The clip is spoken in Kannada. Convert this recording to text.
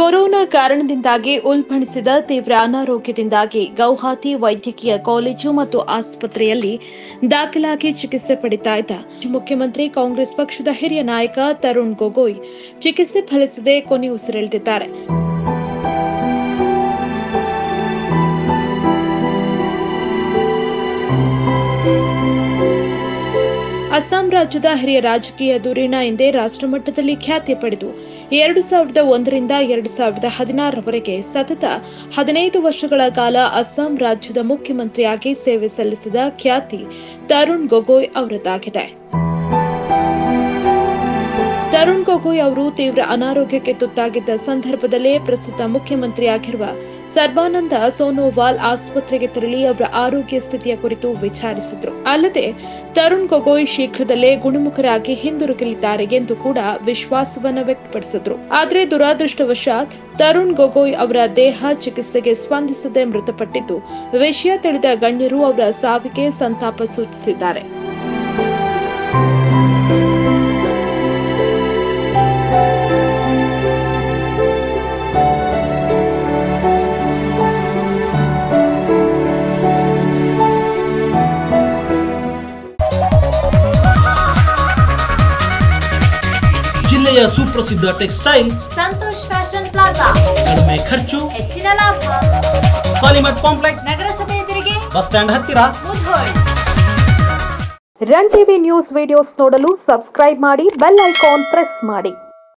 ಕೊರೋನಾ ಕಾರಣದಿಂದಾಗಿ ಉಲ್ಬಣಿಸಿದ ತೀವ್ರ ಅನಾರೋಗ್ಯದಿಂದಾಗಿ ಗೌಹಾತಿ ವೈದ್ಯಕೀಯ ಕಾಲೇಜು ಮತ್ತು ಆಸ್ಪತ್ರೆಯಲ್ಲಿ ದಾಖಲಾಗಿ ಚಿಕಿತ್ಸೆ ಪಡಿತಾ ಇದ್ದ ಮುಖ್ಯಮಂತ್ರಿ ಕಾಂಗ್ರೆಸ್ ಪಕ್ಷದ ಹಿರಿಯ ನಾಯಕ ತರುಣ್ ಗೊಗೊಯ್ ಚಿಕಿತ್ಸೆ ಫಲಿಸದೆ ಕೊನೆಯುಸಿರೆಳೆದಿದ್ದಾರೆ ಅಸ್ಸಾಂ ರಾಜ್ಯದ ಹಿರಿಯ ರಾಜಕೀಯ ಧುರೀಣ ಎಂದೇ ರಾಷ್ಟ್ರಮಟ್ಟದಲ್ಲಿ ಖ್ಯಾತಿ ಪಡೆದು ಎರಡು ಸಾವಿರದ ಒಂದರಿಂದ ಎರಡು ಸಾವಿರದ ಹದಿನಾರರವರೆಗೆ ಸತತ ಹದಿನೈದು ವರ್ಷಗಳ ಕಾಲ ಅಸ್ಸಾಂ ರಾಜ್ಯದ ಮುಖ್ಯಮಂತ್ರಿಯಾಗಿ ಸೇವೆ ಸಲ್ಲಿಸಿದ ಖ್ಯಾತಿ ತರುಣ್ ಗೊಗೊಯ್ ಅವರದ್ದಾಗಿದೆ ತರುಣ್ ಗೊಗೊಯ್ ಅವರು ತೀವ್ರ ಅನಾರೋಗ್ಯಕ್ಕೆ ತುತ್ತಾಗಿದ್ದ ಸಂದರ್ಭದಲ್ಲೇ ಪ್ರಸ್ತುತ ಮುಖ್ಯಮಂತ್ರಿಯಾಗಿರುವ ಸರ್ಬಾನಂದ ಸೋನೋವಾಲ್ ಆಸ್ಪತ್ರೆಗೆ ತೆರಳಿ ಅವರ ಆರೋಗ್ಯ ಸ್ಥಿತಿಯ ಕುರಿತು ವಿಚಾರಿಸಿದ್ರು ಅಲ್ಲದೆ ತರುಣ್ ಗೊಗೊಯ್ ಶೀಘ್ರದಲ್ಲೇ ಗುಣಮುಖರಾಗಿ ಹಿಂದಿರುಗಲಿದ್ದಾರೆ ಎಂದು ಕೂಡ ವಿಶ್ವಾಸವನ್ನ ವ್ಯಕ್ತಪಡಿಸಿದ್ರು ಆದರೆ ದುರಾದೃಷ್ಟವಶಾತ್ ತರುಣ್ ಗೊಗೊಯ್ ಅವರ ದೇಹ ಚಿಕಿತ್ಸೆಗೆ ಸ್ಪಂದಿಸದೆ ಮೃತಪಟ್ಟಿದ್ದು ವಿಷಯ ತಿಳಿದ ಗಣ್ಯರು ಅವರ ಸಾವಿಗೆ ಸಂತಾಪ ಸೂಚಿಸಿದ್ದಾರೆ ಜಿಲ್ಲೆಯ ಸುಪ್ರಸಿದ್ಧ ಟೆಕ್ಸ್ಟೈಲ್ ಸಂತೋಷ್ ಫ್ಯಾಷನ್ ಪ್ಲಾಜಾ ಕಡಿಮೆ ಖರ್ಚು ಹೆಚ್ಚಿನ ಲಾಭ ಪಾಲಿಮಟ್ ಕಾಂಪ್ಲೆಕ್ಸ್ ನಗರಸಭೆ ಎದುರಿಗೆ ಬಸ್ ಸ್ಟ್ಯಾಂಡ್ ಹತ್ತಿರ Mudhol run TV news videos ನೋಡಲು ಸಬ್ಸ್ಕ್ರೈಬ್ ಮಾಡಿ ಬೆಲ್ ಐಕಾನ್ ಪ್ರೆಸ್ ಮಾಡಿ